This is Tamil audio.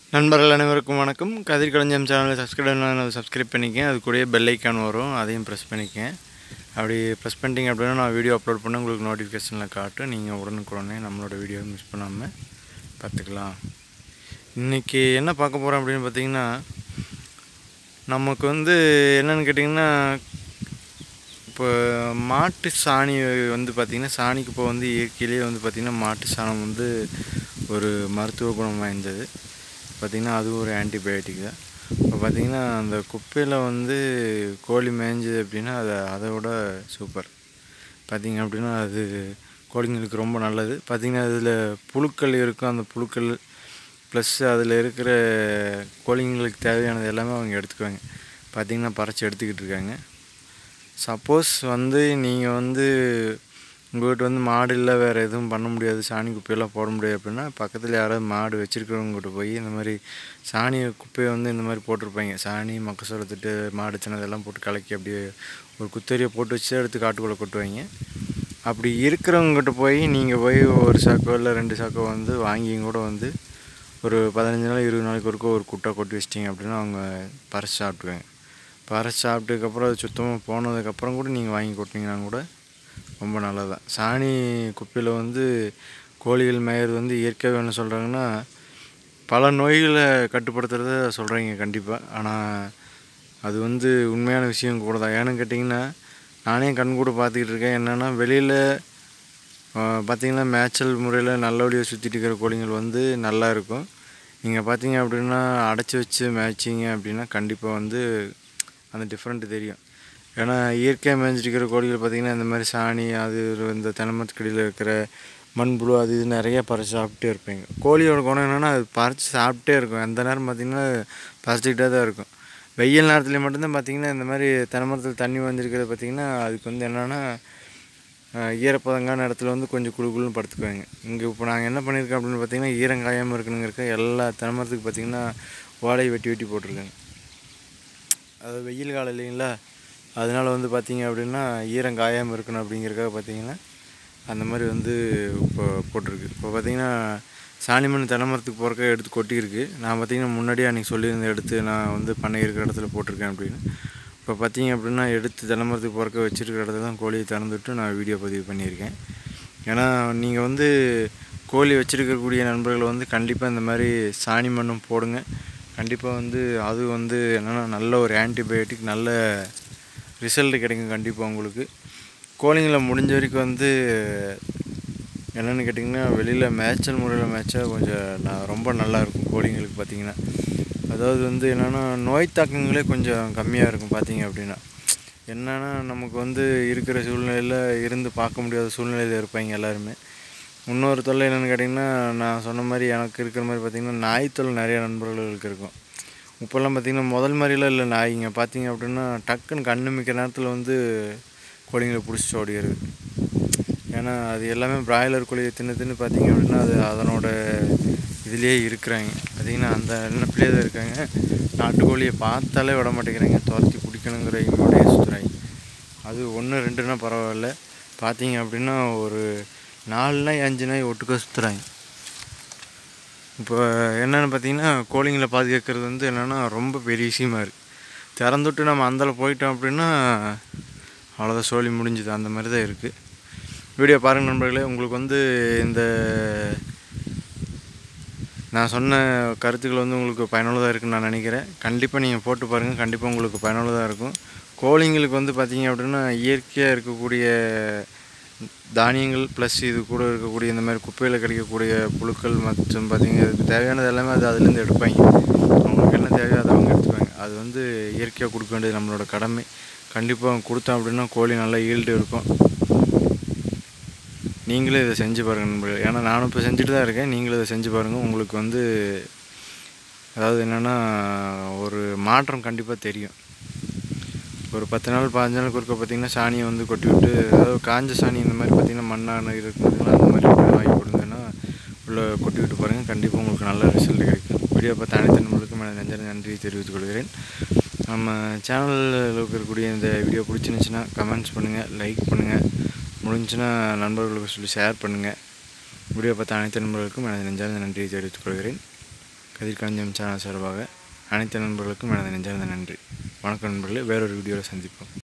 நண்பர்கள் அனைவருக்கும் வணக்கம் கதிர் களஞ்சியம் சேனலை சப்ஸ்கிரைப் சப்ஸ்கிரைப் பண்ணிக்கேன் அது கூடயே பெல் ஐக்கான் வரும் அதையும் ப்ரெஸ் பண்ணிக்கேன் அப்படி ப்ரெஸ் பண்ணிட்டீங்க அப்படின்னா நான் வீடியோ அப்லோட் பண்ண உங்களுக்கு நோட்டிஃபிகேஷனில் காட்டும் நீங்கள் உடனுக்குடனே நம்மளோட வீடியோவை மிஸ் பண்ணாமல் பார்த்துக்கலாம் இன்றைக்கி என்ன பார்க்க போகிறோம் அப்படின்னு பார்த்தீங்கன்னா நமக்கு வந்து என்னென்னு கேட்டிங்கன்னா இப்போ மாட்டு சாணி வந்து பார்த்திங்கன்னா சாணிக்கு இப்போ வந்து இயற்கையிலேயே வந்து பார்த்திங்கன்னா மாட்டு சாணம் வந்து ஒரு மருத்துவ குணம் வாய்ந்தது பார்த்திங்கன்னா அதுவும் ஒரு ஆன்டிபயோட்டிக் தான் இப்போ பார்த்திங்கன்னா அந்த குப்பையில் வந்து கோழி மேய்ஞ்சது அப்படின்னா அது அதை விட சூப்பர் பார்த்திங்க அப்படின்னா அது கோழிங்களுக்கு ரொம்ப நல்லது பார்த்திங்கன்னா அதில் புழுக்கள் இருக்கும் அந்த புழுக்கள் ப்ளஸ் அதில் இருக்கிற கோழிங்களுக்கு தேவையானது எல்லாமே அவங்க எடுத்துக்குவாங்க பார்த்திங்கன்னா பறைச்சி எடுத்துக்கிட்டு இருக்காங்க சப்போஸ் வந்து நீங்கள் வந்து உங்கள்கிட்ட வந்து மாடு இல்லை வேறு எதுவும் பண்ண முடியாது சாணி குப்பையெல்லாம் போட முடியாது அப்படின்னா பக்கத்தில் யாராவது மாடு வச்சுருக்கிறவங்ககிட்ட போய் இந்த மாதிரி சாணி குப்பையை வந்து இந்த மாதிரி போட்டிருப்பாங்க சாணி மக்கசோளத்திட்டு மாடு சின்னதெல்லாம் போட்டு கலக்கி அப்படியே ஒரு குத்தறியை போட்டு வச்சு எடுத்து காட்டுக்குள்ளே கொட்டுவாங்க அப்படி இருக்கிறவங்ககிட்ட போய் நீங்கள் போய் ஒரு சாக்கோ இல்லை ரெண்டு சாக்கோ வந்து வாங்கியும் கூட வந்து ஒரு பதினஞ்சு நாள் இருபது நாளைக்கு ஒருக்க ஒரு குட்டை கொட்டி வச்சிட்டிங்க அப்படின்னா அவங்க பறிச்சு சாப்பிட்டுக்குவாங்க பறிச்சு சாப்பிட்டதுக்கப்புறம் அது சுத்தமாக போனதுக்கப்புறம் கூட நீங்கள் வாங்கி கொட்டிங்கன்னா கூட ரொம்ப நல்லது தான் சாணி குப்பையில் வந்து கோழிகள் மேயறது வந்து இயற்கையாக என்ன சொல்கிறாங்கன்னா பல நோய்களை கட்டுப்படுத்துறத சொல்கிறீங்க கண்டிப்பாக ஆனால் அது வந்து உண்மையான விஷயம் கூட தான் ஏன்னு கேட்டிங்கன்னா நானே கண் கூட பார்த்துக்கிட்டு இருக்கேன் என்னென்னா வெளியில் பார்த்திங்கன்னா மேய்ச்சல் முறையில் நல்லபடியாக சுற்றிட்டு இருக்கிற கோழிகள் வந்து நல்லா இருக்கும் நீங்கள் பார்த்தீங்க அப்படின்னா அடைச்சி வச்சு மேய்ச்சிங்க அப்படின்னா கண்டிப்பாக வந்து அந்த டிஃப்ரெண்ட்டு தெரியும் ஏன்னா இயற்கையாக மேய்ஞ்சிட்டு இருக்கிற கோழிகள் பார்த்திங்கன்னா இந்த மாதிரி சாணி அது இந்த தென்னமரத்துக்கடியில் இருக்கிற மண்புழு அது இது நிறைய பறிச்சு சாப்பிட்டே இருப்பீங்க கோழியோட குணம் என்னென்னா அது பறித்து சாப்பிட்டே இருக்கும் எந்த நேரம் பார்த்திங்கன்னா பறிச்சிக்கிட்டே தான் இருக்கும் வெயில் நேரத்தில் மட்டும்தான் பார்த்திங்கன்னா இந்த மாதிரி தென்னமரத்தில் தண்ணி வந்துருக்கிறது பார்த்திங்கன்னா அதுக்கு வந்து என்னென்னா ஈரப்பதங்கான இடத்துல வந்து கொஞ்சம் குழு குழுன்னு படுத்துக்குவாங்க இங்கே இப்போ நாங்கள் என்ன பண்ணியிருக்கோம் அப்படின்னு பார்த்தீங்கன்னா ஈரங்காயாமல் இருக்கணுங்கிறக்க எல்லா தென்னமரத்துக்கு பார்த்திங்கன்னா ஓலையை வெட்டி வெட்டி போட்டிருக்காங்க அது வெயில் காலம் இல்லைங்களா அதனால் வந்து பார்த்திங்க அப்படின்னா ஈரம் காயாமல் இருக்கணும் அப்படிங்கிறக்காக பார்த்திங்கன்னா அந்த மாதிரி வந்து இப்போ போட்டிருக்கு இப்போ பார்த்திங்கன்னா சாணிமண் தென்னமரத்துக்கு போகிறக்க எடுத்து கொட்டியிருக்கு நான் பார்த்திங்கன்னா முன்னாடியே அன்றைக்கி சொல்லியிருந்த எடுத்து நான் வந்து பண்ணை இருக்கிற இடத்துல போட்டிருக்கேன் அப்படின்னு இப்போ பார்த்திங்க அப்படின்னா எடுத்து தென்னமரத்துக்கு போகிறக்க வச்சுருக்கிற இடத்துல தான் கோழியை திறந்துட்டு நான் வீடியோ பதிவு பண்ணியிருக்கேன் ஏன்னா நீங்கள் வந்து கோழி வச்சுருக்கக்கூடிய நண்பர்கள் வந்து கண்டிப்பாக இந்த மாதிரி சாணி மண்ணும் போடுங்க கண்டிப்பாக வந்து அது வந்து என்னென்னா நல்ல ஒரு ஆன்டிபயோட்டிக் நல்ல ரிசல்ட் கிடைக்கும் கண்டிப்பாக உங்களுக்கு கோழிங்களை முடிஞ்ச வரைக்கும் வந்து என்னென்னு கேட்டிங்கன்னா வெளியில் மேய்ச்சல் முறையில் மேய்ச்சா கொஞ்சம் நான் ரொம்ப நல்லாயிருக்கும் கோழிங்களுக்கு பார்த்திங்கன்னா அதாவது வந்து என்னென்னா நோய் தாக்கங்களே கொஞ்சம் கம்மியாக இருக்கும் பார்த்திங்க அப்படின்னா என்னென்னா நமக்கு வந்து இருக்கிற சூழ்நிலையில் இருந்து பார்க்க முடியாத சூழ்நிலையில் இருப்பாங்க எல்லாருமே இன்னொரு தொல்லை என்னென்னு கேட்டிங்கன்னா நான் சொன்ன மாதிரி எனக்கு இருக்கிற மாதிரி பார்த்திங்கன்னா நாய் தொல்லை நிறைய நண்பர்களுக்கு இருக்கும் இப்போல்லாம் பார்த்திங்கன்னா முதல் மாதிரிலாம் இல்லை நாய்ங்க பார்த்திங்க அப்படின்னா டக்குன்னு கண்ணு மிக்கிற நேரத்தில் வந்து கோழிங்களை பிடிச்சி ஓடிடுது ஏன்னா அது எல்லாமே பிராய்லர் கோழியை தின்னு தின்னு பார்த்திங்க அப்படின்னா அது அதனோட இதுலேயே இருக்கிறாங்க பார்த்திங்கன்னா அந்த நினப்பிலே தான் இருக்காங்க நாட்டுக்கோழியை பார்த்தாலே விட மாட்டேங்கிறாங்க துரத்தி பிடிக்கணுங்கிற இவங்களோடய சுற்றுறாங்க அது ஒன்று ரெண்டுனா பரவாயில்ல பார்த்திங்க அப்படின்னா ஒரு நாலு நாய் அஞ்சு நாய் ஒட்டுக்க சுற்றுறாங்க இப்போ என்னென்னு பார்த்தீங்கன்னா கோழிங்களை பாதுகாக்கிறது வந்து என்னென்னா ரொம்ப பெரிய விஷயமா இருக்குது திறந்துட்டு நம்ம அந்தளவு போயிட்டோம் அப்படின்னா அவ்வளோதான் சோழி முடிஞ்சுது அந்த மாதிரி தான் இருக்குது வீடியோ பாருங்கள் நண்பர்களே உங்களுக்கு வந்து இந்த நான் சொன்ன கருத்துக்கள் வந்து உங்களுக்கு பயனுள்ளதாக இருக்குன்னு நான் நினைக்கிறேன் கண்டிப்பாக நீங்கள் போட்டு பாருங்கள் கண்டிப்பாக உங்களுக்கு பயனுள்ளதாக இருக்கும் கோழிங்களுக்கு வந்து பார்த்திங்க அப்படின்னா இயற்கையாக இருக்கக்கூடிய தானியங்கள் ப்ளஸ் இது கூட இருக்கக்கூடிய இந்த மாதிரி குப்பையில் கிடைக்கக்கூடிய புழுக்கள் மற்றும் பார்த்திங்க அதுக்கு தேவையானது எல்லாமே அது அதுலேருந்து எடுப்பாங்க அவங்களுக்கு என்ன தேவையோ அதை அவங்க எடுத்துப்பாங்க அது வந்து இயற்கையாக கொடுக்க வேண்டியது நம்மளோட கடமை கண்டிப்பாக கொடுத்தோம் அப்படின்னா கோழி நல்லா ஈல்டு இருக்கும் நீங்களே இதை செஞ்சு பாருங்கள் நண்பர்கள் ஏன்னா நானும் இப்போ செஞ்சுட்டு தான் இருக்கேன் நீங்களும் இதை செஞ்சு பாருங்கள் உங்களுக்கு வந்து அதாவது என்னென்னா ஒரு மாற்றம் கண்டிப்பாக தெரியும் ஒரு பத்து நாள் பாஞ்சு நாளுக்கு ஒருக்க பார்த்திங்கன்னா சாணியை வந்து கொட்டி விட்டு அதாவது காஞ்ச சாணி இந்த மாதிரி பார்த்திங்கன்னா மண்ணான இருக்குதுங்களா அந்த மாதிரி வாங்கி கொடுங்கன்னா உள்ளே கொட்டி விட்டு பாருங்கள் கண்டிப்பாக உங்களுக்கு நல்ல ரிசல்ட் கிடைக்கும் வீடியோ பார்த்து அனைத்து நண்பர்களுக்கும் எனது நெஞ்ச நன்றி தெரிவித்துக் கொள்கிறேன் நம்ம சேனலில் இருக்கக்கூடிய இந்த வீடியோ பிடிச்சிருந்துச்சின்னா கமெண்ட்ஸ் பண்ணுங்கள் லைக் பண்ணுங்கள் முடிஞ்சுன்னா நண்பர்களுக்கு சொல்லி ஷேர் பண்ணுங்கள் வீடியோ பார்த்த அனைத்து நண்பர்களுக்கும் எனது நெஞ்சார்ந்த நன்றியை தெரிவித்துக் கொள்கிறேன் கதிர்காஞ்சம் சேனல் சார்பாக அனைத்து நண்பர்களுக்கும் எனது நெஞ்சார்ந்த நன்றி வணக்கம் நண்பர்களே வேறொரு வீடியோவில் சந்திப்போம்